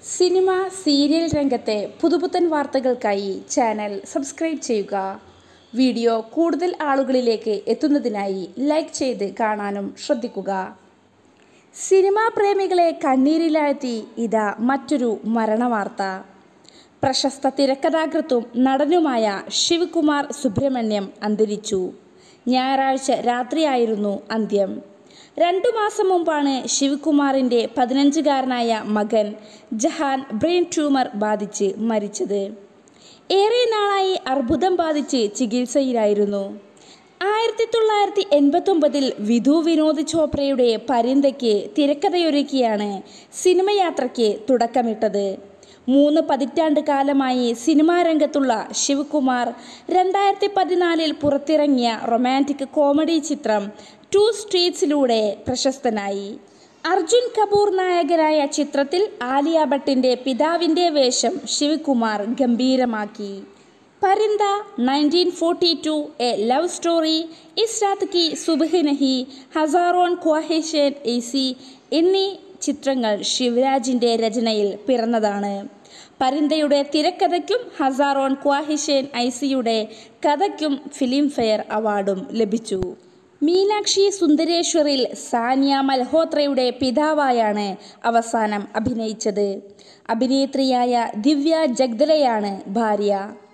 cinema serial രംഗത്തെ പുതുപുത്തൻ വാർത്തകൾക്കായി ചാനൽ സബ്സ്ക്രൈബ് ചെയ്യുക വീഡിയോ കൂടുതൽ ആളുകളിലേക്ക് എത്തുന്നതിനായി ലൈക്ക് ചെയ്ത് കാണാനും ശ്രദ്ധിക്കുക സിനിമാ പ്രേമികളെ കണ്ണീരിലാഴ്ത്തി ഇതാ മറ്റൊരു മരണവാർത്ത പ്രശസ്ത തിരക്കഥാകൃത്തും നടനുമായ ശിവകുമാർ സുബ്രഹ്മണ്യം അന്തരിച്ചു ഞായറാഴ്ച രാത്രിയായിരുന്നു അന്ത്യം രണ്ടു മാസം മുമ്പാണ് ശിവകുമാറിൻ്റെ പതിനഞ്ചുകാരനായ മകൻ ജഹാൻ ബ്രെയിൻ ട്യൂമർ ബാധിച്ച് മരിച്ചത് ഏറെ നാളായി അർബുദം ബാധിച്ച് ചികിത്സയിലായിരുന്നു ആയിരത്തി തൊള്ളായിരത്തി എൺപത്തൊമ്പതിൽ വിധു വിനോദ് ചോപ്രയുടെ പരിന്തയ്ക്ക് തിരക്കഥയൊരുക്കിയാണ് സിനിമയാത്രയ്ക്ക് തുടക്കമിട്ടത് മൂന്ന് പതിറ്റാണ്ട് കാലമായി സിനിമാ രംഗത്തുള്ള ശിവകുമാർ രണ്ടായിരത്തി പതിനാലിൽ പുറത്തിറങ്ങിയ റൊമാൻറ്റിക് കോമഡി ചിത്രം ടു സ്ട്രീറ്റ്സിലൂടെ പ്രശസ്തനായി അർജുൻ കപൂർ നായകനായ ചിത്രത്തിൽ ആലിയ ഭട്ടിൻ്റെ പിതാവിൻ്റെ വേഷം ശിവകുമാർ ഗംഭീരമാക്കി Parinda nineteen forty two a love story Is Raat Ki സുബഹ് നഹി ഹസാറോൺ ഖ്വാഹിഷൻ എസി എന്നീ ചിത്രങ്ങൾ ശിവരാജിൻ്റെ രചനയിൽ പിറന്നതാണ് പരിന്തയുടെ തിരക്കഥയ്ക്കും ഹസാറോൺ ഖ്വാഹിഷേൻ ഐസിയുടെ കഥയ്ക്കും ഫിലിംഫെയർ അവാർഡും ലഭിച്ചു മീനാക്ഷി സുന്ദരേശ്വറിൽ സാനിയ മൽഹോത്രയുടെ പിതാവായാണ് അവസാനം അഭിനയിച്ചത് അഭിനേത്രിയായ ദിവ്യ ജഗ്ദലയാണ് ഭാര്യ